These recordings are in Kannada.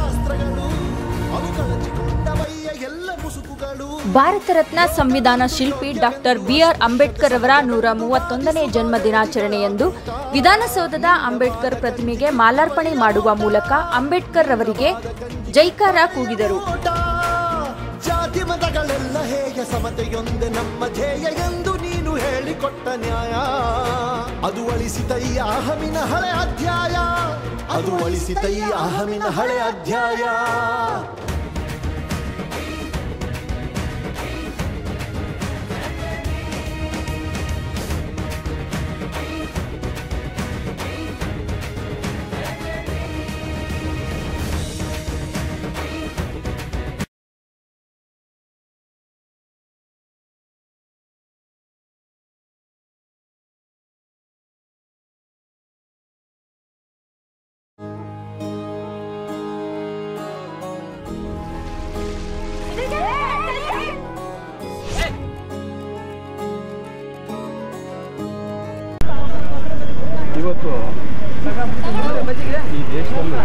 ಶಾಸ್ತ್ರಗಳು ಅವು ಕಳಚಿಕೊಂಡವಯ್ಯ ಎಲ್ಲ ಮುಸುಕುಗಳು ಭಾರತ ರತ್ನ ಸಂವಿಧಾನ ಶಿಲ್ಪಿ ಡಾಕ್ಟರ್ ಬಿಆರ್ ಅಂಬೇಡ್ಕರ್ ಅವರ ನೂರ ಮೂವತ್ತೊಂದನೇ ಜನ್ಮ ದಿನಾಚರಣೆಯಂದು ವಿಧಾನಸೌಧದ ಅಂಬೇಡ್ಕರ್ ಪ್ರತಿಮೆಗೆ ಮಾಲಾರ್ಪಣೆ ಮಾಡುವ ಮೂಲಕ ಅಂಬೇಡ್ಕರ್ ಅವರಿಗೆ ಜೈಕಾರ ಕೂಗಿದರು ಓಟ ಜಾತಿ ಮತಗಳೆಲ್ಲ ಹೇಗೆ ಸಮತೆಯೊಂದೆ ನಮ್ಮ ಧ್ಯೇಯ ಎಂದು ನೀನು ಹೇಳಿಕೊಟ್ಟ ನ್ಯಾಯ ಅದು ಅಳಿಸಿತಯ್ಯ ಅಹಮಿನ ಹಳೆ ಅಧ್ಯಾಯ ಅದು ಅಳಿಸಿತಯ್ಯ ಅಹಮಿನ ಹಳೆ ಅಧ್ಯಾಯ ಇವತ್ತು ಈ ದೇಶದಲ್ಲಿ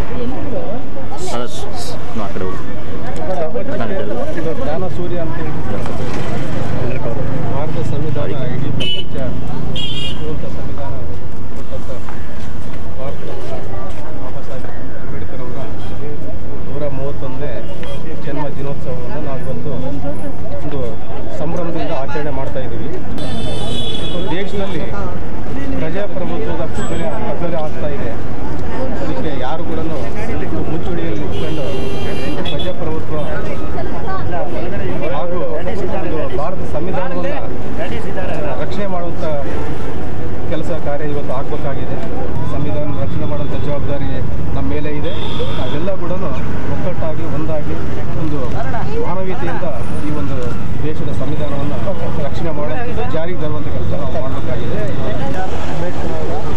ಇದು ಜ್ಞಾನ ಸೂರ್ಯ ಅಂತ ಹೇಳ್ತಾರೆ ಭಾರತ ಸಂವಿಧಾನ ಇಡೀ ಪ್ರಪಂಚ ಪೂರ್ಣ ಸಂವಿಧಾನ ಕೊಟ್ಟಂಥ ಭಾರತ ಬಾಬಾ ಸಾಹೇಬ್ ಅಂಬೇಡ್ಕರ್ ಅವರ ನೂರ ಮೂವತ್ತೊಂದನೇ ಜನ್ಮ ದಿನೋತ್ಸವವನ್ನು ನಾವು ಇವತ್ತು ಒಂದು ಸಂಭ್ರಮದಿಂದ ಆಚರಣೆ ಮಾಡ್ತಾ ಇದ್ದೀವಿ ದೇಶದಲ್ಲಿ ಪ್ರಜಾಪ್ರಭುತ್ವದ ಕತ್ತಲೆ ಕತ್ತಲೆ ಆಗ್ತಾ ಇದೆ ಇದಕ್ಕೆ ಯಾರು ಕೂಡ ಮುಚ್ಚುಳಿಯಲ್ಲಿ ಇಟ್ಕೊಂಡು ಪ್ರಜಾಪ್ರಭುತ್ವ ಹಾಗೂ ಒಂದು ಭಾರತ ಸಂವಿಧಾನವನ್ನು ರಕ್ಷಣೆ ಮಾಡುವಂಥ ಕೆಲಸ ಕಾರ್ಯ ಇವತ್ತು ಆಗಬೇಕಾಗಿದೆ ಸಂವಿಧಾನ ರಕ್ಷಣೆ ಮಾಡುವಂಥ ಜವಾಬ್ದಾರಿ ನಮ್ಮ ಮೇಲೆ ಇದೆ ನಾವೆಲ್ಲ ಕೂಡ ಒಕ್ಕಟ್ಟಾಗಿ ಒಂದಾಗಿ ಒಂದು ಮಾನವೀಯತೆಯಿಂದ ಈ ಒಂದು ದೇಶದ ಸಂವಿಧಾನವನ್ನು ರಕ್ಷಣೆ ಮಾಡುವಂಥದ್ದು ಜಾರಿಗೆ ತರುವಂಥ ಕೆಲಸ ನಾವು ಮಾಡಬೇಕಾಗಿದೆ ಅಂಬೇಡ್ಕರ್ ಅವರು